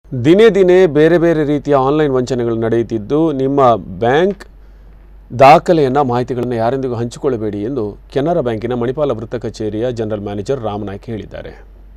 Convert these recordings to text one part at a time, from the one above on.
ದಿನೇ ದಿನೇ ಬೇರೆ ಬೇರೆ ರೀತಿಯ ಆನ್ಲೈನ್ ವಂಚನೆಗಳು ನಡೆಯುತ್ತಿದ್ದು ನಿಮ್ಮ ಬ್ಯಾಂಕ್ ದಾಖಲೆಯನ್ನು ಮಾಹಿತಿಗಳನ್ನು ಯಾರೊಂದಿಗೂ ಹಂಚಿಕೊಳ್ಳಬೇಡಿ ಎಂದು ಕೆನರಾ ಬ್ಯಾಂಕಿನ ಮಣಿಪಾಲ ವೃತ್ತ ಕಚೇರಿಯ ಜನರಲ್ ಮ್ಯಾನೇಜರ್ ರಾಮನಾಯ್ಕ ಹೇಳಿದ್ದಾರೆ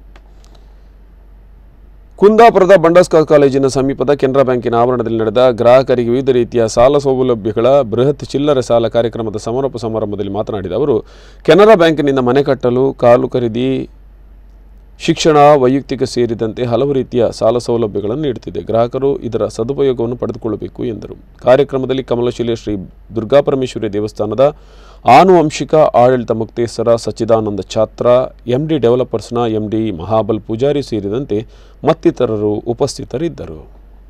ಕುಂದಾಪುರದ ಬಂಡಸ್ಕಾ ಕಾಲೇಜಿನ ಸಮೀಪದ ಕೆನರಾ ಬ್ಯಾಂಕಿನ ಆವರಣದಲ್ಲಿ ನಡೆದ ಗ್ರಾಹಕರಿಗೆ ವಿವಿಧ ರೀತಿಯ ಸಾಲ ಸೌಲಭ್ಯಗಳ ಬೃಹತ್ ಚಿಲ್ಲರೆ ಸಾಲ ಕಾರ್ಯಕ್ರಮದ ಸಮಾರೋಪ ಸಮಾರಂಭದಲ್ಲಿ ಮಾತನಾಡಿದ ಅವರು ಕೆನರಾ ಬ್ಯಾಂಕಿನಿಂದ ಮನೆ ಕಟ್ಟಲು ಕಾಲು ಖರೀದಿ ಶಿಕ್ಷಣ ವೈಯಕ್ತಿಕ ಸೇರಿದಂತೆ ಹಲವು ರೀತಿಯ ಸಾಲ ಸೌಲಭ್ಯಗಳನ್ನು ನೀಡುತ್ತಿದೆ ಗ್ರಾಹಕರು ಇದರ ಸದುಪಯೋಗವನ್ನು ಪಡೆದುಕೊಳ್ಳಬೇಕು ಎಂದರು ಕಾರ್ಯಕ್ರಮದಲ್ಲಿ ಕಮಲಶಿಲೆ ಶ್ರೀ ದುರ್ಗಾಪರಮೇಶ್ವರಿ ದೇವಸ್ಥಾನದ ಆನುವಂಶಿಕ ಆಡಳಿತ ಮುಕ್ತೇಶ್ವರ ಸಚ್ಚಿದಾನಂದ ಛಾತ್ರ ಎಂಡಿ ಡೆವಲಪರ್ಸ್ನ ಎಂಡಿ ಮಹಾಬಲ್ ಪೂಜಾರಿ ಸೇರಿದಂತೆ ಮತ್ತಿತರರು ಉಪಸ್ಥಿತರಿದ್ದರು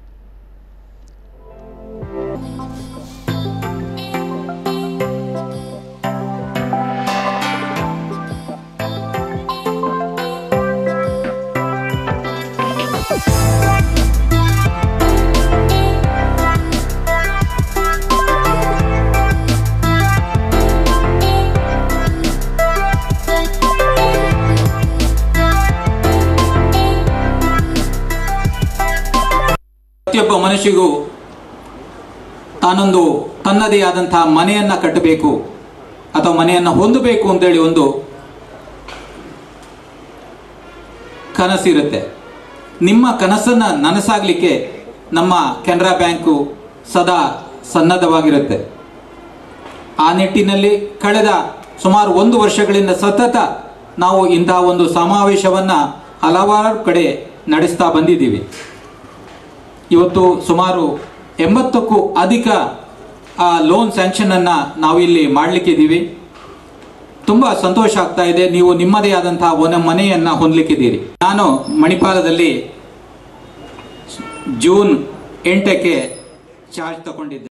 ಪ್ರತಿಯೊಬ್ಬ ಮನುಷ್ಯಗೂ ತಾನೊಂದು ತನ್ನದೇ ಆದಂತಹ ಮನೆಯನ್ನ ಕಟ್ಟಬೇಕು ಅಥವಾ ಮನೆಯನ್ನ ಹೊಂದಬೇಕು ಅಂತೇಳಿ ಒಂದು ಕನಸಿರುತ್ತೆ ನಿಮ್ಮ ಕನಸನ್ನ ನನಸಾಗ್ಲಿಕ್ಕೆ ನಮ್ಮ ಕೆನರಾ ಬ್ಯಾಂಕು ಸದಾ ಸನ್ನದ್ಧವಾಗಿರುತ್ತೆ ಆ ನಿಟ್ಟಿನಲ್ಲಿ ಕಳೆದ ಸುಮಾರು ಒಂದು ವರ್ಷಗಳಿಂದ ಸತತ ನಾವು ಇಂತಹ ಒಂದು ಸಮಾವೇಶವನ್ನ ಹಲವಾರು ಕಡೆ ನಡೆಸ್ತಾ ಬಂದಿದ್ದೀವಿ ಇವತ್ತು ಸುಮಾರು ಎಂಬತ್ತಕ್ಕೂ ಅಧಿಕ ಆ ಲೋನ್ ಸ್ಯಾಂಕ್ಷನ್ ಅನ್ನ ನಾವು ಇಲ್ಲಿ ಮಾಡ್ಲಿಕ್ಕಿದ್ದೀವಿ ತುಂಬಾ ಸಂತೋಷ ಆಗ್ತಾ ಇದೆ ನೀವು ನಿಮ್ಮದೇ ಆದಂತಹ ಒಂದು ಮನೆಯನ್ನ ಹೊಂದಲಿಕ್ಕಿದ್ದೀರಿ ನಾನು ಮಣಿಪಾಲದಲ್ಲಿ ಜೂನ್ ಎಂಟಕ್ಕೆ ಚಾರ್ಜ್ ತಗೊಂಡಿದ್ದೆ